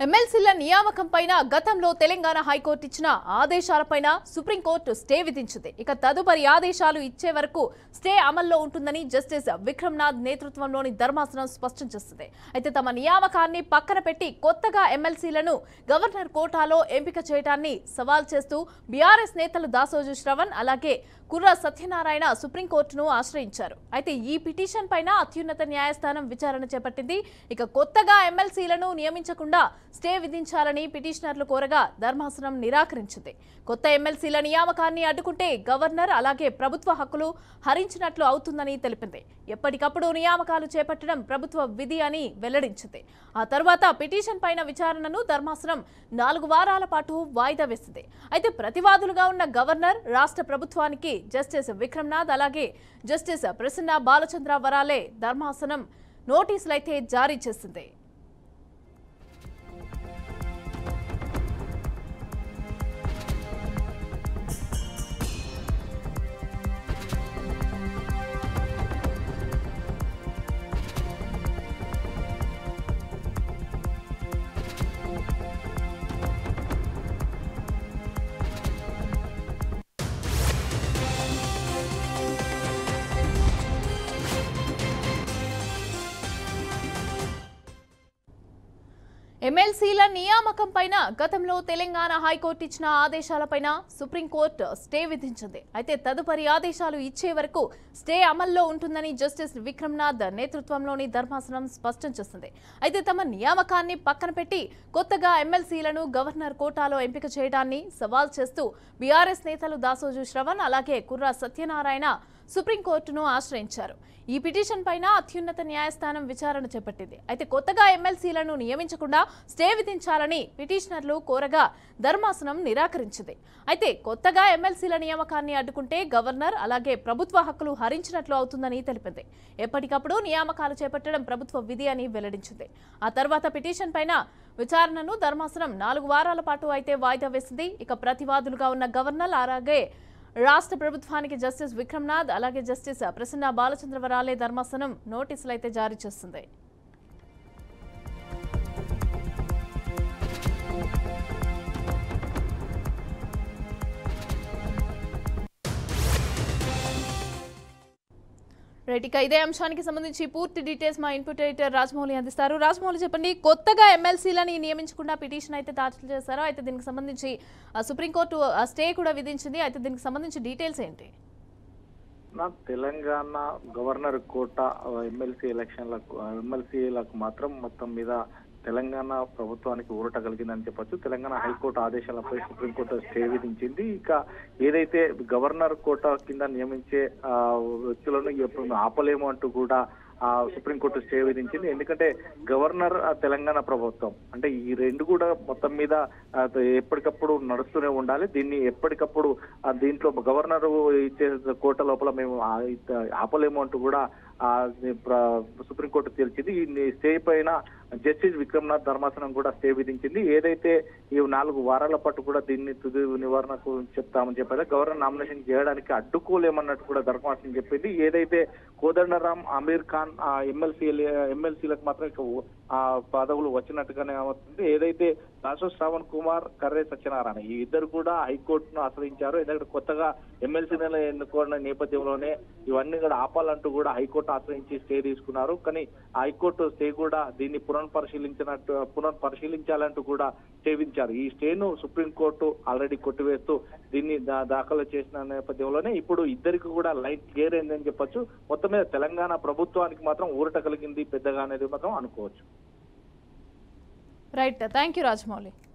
ఎమ్మెల్సీల నియామకం పైన గతంలో తెలంగాణ హైకోర్టు ఇచ్చిన ఆదేశాలపైన సుప్రీంకోర్టు స్టే విధించింది ఇక తదుపరి ఆదేశాలు ఇచ్చే వరకు స్టే అమల్లో ఉంటుందని జస్టిస్ విక్రమ్నాథ్ నేతృత్వంలోని ధర్మాసనం స్పష్టం చేస్తుంది అయితే తమ నియామకాన్ని పక్కన పెట్టి కొత్తగా ఎమ్మెల్సీలను గవర్నర్ కోటాలో ఎంపిక చేయడాన్ని సవాల్ చేస్తూ బీఆర్ఎస్ నేతలు దాసోజు శ్రవణ్ అలాగే కుర్ర సత్యనారాయణ సుప్రీంకోర్టును ఆశ్రయించారు అయితే ఈ పిటిషన్ పైన అత్యున్నత న్యాయస్థానం విచారణ చేపట్టింది ఇక కొత్తగా ఎమ్మెల్సీలను నియమించకుండా స్టే విధించాలని పిటిషనర్లు కోరగా ధర్మాసనం నిరాకరించింది కొత్త ఎమ్మెల్సీల నియామకాన్ని అడ్డుకుంటే గవర్నర్ అలాగే ప్రభుత్వ హక్కులు హరించినట్లు అవుతుందని తెలిపింది ఎప్పటికప్పుడు నియామకాలు చేపట్టడం ప్రభుత్వ విధి అని వెల్లడించింది ఆ తర్వాత పిటిషన్ పైన విచారణను ధర్మాసనం నాలుగు వారాల పాటు వాయిదా వేసింది అయితే ప్రతివాదులుగా ఉన్న గవర్నర్ రాష్ట్ర ప్రభుత్వానికి జస్టిస్ విక్రమ్నాథ్ అలాగే జస్టిస్ ప్రసన్న బాలచంద్ర వరాలే ధర్మాసనం నోటీసులైతే జారీ చేసింది ఎమ్మెల్సీల నియామకం పైన గతంలో తెలంగాణ హైకోర్టు ఇచ్చిన ఆదేశాలపైన సుప్రీంకోర్టు స్టే విధించింది అయితే తదుపరి ఆదేశాలు ఇచ్చే వరకు స్టే అమల్లో ఉంటుందని జస్టిస్ విక్రమ్నాథ్ నేతృత్వంలోని ధర్మాసనం స్పష్టం చేసింది అయితే తమ నియామకాన్ని పక్కన పెట్టి కొత్తగా ఎమ్మెల్సీలను గవర్నర్ కోటాలో ఎంపిక చేయడాన్ని సవాల్ చేస్తూ బీఆర్ఎస్ నేతలు దాసోజు శ్రవణ్ అలాగే కుర్రా సత్యనారాయణ సుప్రీంకోర్టును ఆశ్రయించారు ఈ పిటిషన్ పైన అత్యున్నత న్యాయస్థానం విచారణ చేపట్టింది అయితే కొత్తగా ఎమ్మెల్సీలను నియమించకుండా స్టే విధించాలని పిటిషనర్లు కోరగా ధర్మాసనం నిరాకరించింది అయితే కొత్తగా ఎమ్మెల్సీల నియామకాన్ని అడ్డుకుంటే గవర్నర్ అలాగే ప్రభుత్వ హక్కులు హరించినట్లు అవుతుందని తెలిపింది ఎప్పటికప్పుడు నియామకాలు చేపట్టడం ప్రభుత్వ విధి అని వెల్లడించింది ఆ తర్వాత పిటిషన్ పైన విచారణను ధర్మాసనం నాలుగు వారాల పాటు అయితే వాయిదా వేసింది ఇక ప్రతివాదులుగా ఉన్న గవర్నర్ అలాగే రాష్ట్ర ప్రభుత్వానికి జస్టిస్ విక్రమ్నాథ్ అలాగే జస్టిస్ ప్రసన్న బాలచంద్రవరాలే ధర్మాసనం నోటీసులు అయితే జారీ చేస్తుంది రైట్ ఇక ఇదే అంశానికి సంబంధించి పూర్తి డీటెయిల్స్ మా ఇన్పుట్ ఎడిటర్ రాజమౌళి అందిస్తారు రాజమౌళి చెప్పండి కొత్తగా ఎమ్మెల్సీలని నియమించకుండా పిటిషన్ అయితే దాఖలు చేశారో అయితే దీనికి సంబంధించి ఆ, సుప్రీంకోర్టు ఆ, స్టే కూడా విధించింది అయితే దీనికి సంబంధించి డీటెయిల్స్ ఏంటి నా తెలంగాణ గవర్నర్ కోట ఎమ్మెల్సీ ఎలక్షన్లకు ఎమ్మెల్సీలకు మాత్రం మొత్తం మీద తెలంగాణ ప్రభుత్వానికి ఊరట కలిగిందని చెప్పొచ్చు తెలంగాణ హైకోర్టు ఆదేశాలపై సుప్రీంకోర్టు స్టే విధించింది ఇక ఏదైతే గవర్నర్ కోట కింద నియమించే ఆ, వ్యక్తులను ఎప్పుడు ఆపలేము అంటూ కూడా ఆ సుప్రీంకోర్టు స్టే విధించింది ఎందుకంటే గవర్నర్ ఆ, తెలంగాణ ప్రభుత్వం అంటే ఈ రెండు కూడా మొత్తం మీద ఆ, ఎప్పటికప్పుడు నడుస్తూనే ఉండాలి దీన్ని ఎప్పటికప్పుడు ఆ, దీంట్లో గవర్నర్ ఇచ్చే కోట లోపల మేము ఆ- ఇత- ఆపలేము అంటూ కూడా ఆ, ప్ర- సుప్రీంకోర్టు తేల్చింది ఈ స్టే పైన జస్టిస్ విక్రమ్నాథ్ ధర్మాసనం కూడా స్టే విధించింది ఏదైతే ఈ నాలుగు వారాల పాటు కూడా దీన్ని తుది నివారణకు చెప్తామని చెప్పారు గవర్నర్ నామినేషన్ చేయడానికి అడ్డుకోలేమన్నట్టు కూడా ధర్మాసనం చెప్పింది ఏదైతే కోదండరాం అమీర్ ఖాన్ ఆ ఎమ్మెల్సీ ఎమ్మెల్సీలకు మాత్రం ఇక ఓ- ఆ పదవులు వచ్చినట్టుగానే అవుతుంది ఏదైతే దాసో శ్రావణ్ కుమార్ కర్రే సత్యనారాయణ ఈ ఇద్దరు కూడా హైకోర్టును ఆశ్రయించారు ఎందుకంటే కొత్తగా ఎమ్మెల్సీలను ఎన్నుకున్న నేపథ్యంలోనే ఇవన్నీ కూడా ఆపాలంటూ కూడా హైకోర్టు ఆశ్రయించి స్టే తీసుకున్నారు కానీ హైకోర్టు స్టే కూడా దీన్ని పునఃపరిశీలించినట్టు పునఃపరిశీలించాలంటూ కూడా స్టే విధించారు ఈ స్టేను సుప్రీంకోర్టు ఆల్రెడీ కొట్టివేస్తూ దీన్ని దా- దాఖలు చేసిన నేపథ్యంలోనే ఇప్పుడు ఇద్దరికి కూడా లైట్ క్లియర్ అయిందని చెప్పొచ్చు మొత్తం మీద తెలంగాణ ప్రభుత్వానికి మాత్రం ఊరట కలిగింది పెద్దగా అనేది మాత్రం అనుకోవచ్చు రైట్ థ్యాంక్ యూ రాజమౌళి